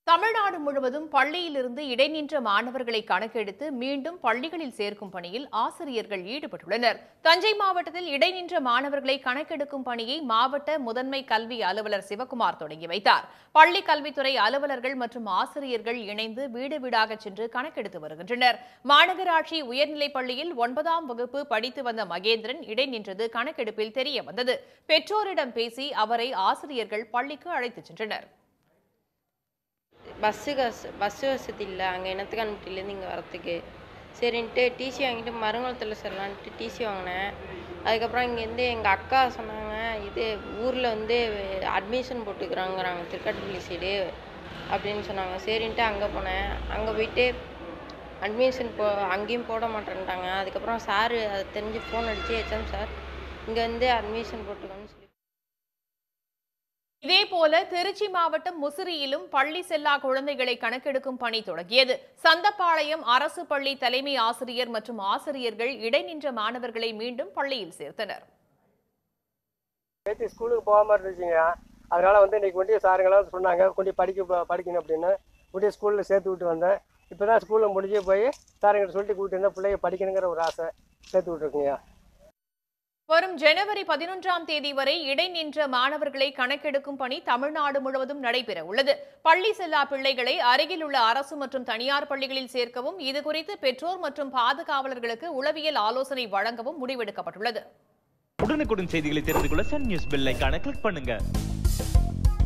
தமிழ்நாடு முழுவதும் பள்ளியிலிருந்து இடைநின்ற மாணவர்களை கணக்கெடுத்து மீண்டும் பள்ளிகளில் சேர்க்கும் பணியில் ஆசிரியர்கள் ஈடுபட்டுள்ளனர் தஞ்சை மாவட்டத்தில் இடைநின்ற மாணவர்களை கணக்கெடுக்கும் பணியை மாவட்ட முதன்மை கல்வி அலுவலர் சிவக்குமார் தொடங்கி வைத்தார் பள்ளி கல்வித்துறை அலுவலர்கள் மற்றும் ஆசிரியர்கள் இணைந்து வீடு வீடாக சென்று கணக்கெடுத்து வருகின்றனர் மாநகராட்சி உயர்நிலைப் பள்ளியில் ஒன்பதாம் வகுப்பு படித்து வந்த மகேந்திரன் இடைநின்றது கணக்கெடுப்பில் தெரிய வந்தது பெற்றோரிடம் பேசி அவரை ஆசிரியர்கள் பள்ளிக்கு அழைத்துச் சென்றனர் பஸ்ஸு காசு பஸ்ஸு வசதி இல்லை அங்கே என்னத்துக்கு அனுப்பிட்டிலேருந்து இங்கே வரத்துக்கு சரின்ட்டு டிசி வாங்கிட்டு மருங்குளத்தில் செல்லலான்ட்டு டிசி வாங்கினேன் அதுக்கப்புறம் இங்கேருந்து எங்கள் அக்கா சொன்னாங்க இது ஊரில் வந்து அட்மிஷன் போட்டுக்கிறாங்கிறாங்க திருக்காட்டுப்பள்ளி சைடு அப்படின்னு சொன்னாங்க சரின்ட்டு அங்கே போனேன் அங்கே போயிட்டு அட்மிஷன் போ அங்கேயும் போட மாட்டேன்ட்டாங்க அதுக்கப்புறம் சாரு அதை தெரிஞ்சு ஃபோன் அடித்து ஹெச்எம் சார் இங்கே வந்து அட்மிஷன் போட்டுக்கோன்னு சொல்லி இதேபோல திருச்சி மாவட்டம் முசிறியிலும் பள்ளி செல்லா குழந்தைகளை கணக்கெடுக்கும் பணி தொடங்கியது சந்தப்பாளையம் அரசு பள்ளி தலைமை ஆசிரியர் மற்றும் ஆசிரியர்கள் இடைநின்ற மாணவர்களை மீண்டும் பள்ளியில் சேர்த்தனர் நேற்று ஸ்கூலுக்கு போகாமல் இருந்துச்சுங்க அதனால வந்து இன்னைக்கு கொண்டு சாருங்களாம் சொன்னாங்க கொண்டு படிக்க ப- படிக்கணும் அப்படின்னு கொண்டு ஸ்கூலில் சேர்த்து விட்டு வந்தேன் இப்போ தான் ஸ்கூலில் முடிஞ்சு போய் சாருங்கிட்ட சொல்லிட்டு கூப்பிட்டு வந்தேன் பிள்ளைய படிக்கணுங்கிற ஒரு ஆசை சேர்த்து விட்டுருக்குங்க வரும் ஜனவரி பதினொன்றாம் தேதி வரை இடைநின்ற மாணவர்களை கணக்கெடுக்கும் பணி தமிழ்நாடு முழுவதும் நடைபெற உள்ளது பள்ளி செல்லா பிள்ளைகளை அருகில் உள்ள அரசு மற்றும் தனியார் பள்ளிகளில் சேர்க்கவும் இதுகுறித்து பெற்றோர் மற்றும் பாதுகாவலர்களுக்கு உளவியல் ஆலோசனை வழங்கவும் முடிவெடுக்கப்பட்டுள்ளது உடனுக்குடன் செய்திகளை தெரிந்து கொள்ள சன் நியூஸ் பெல் ஐகானை கிளிக் பண்ணுங்க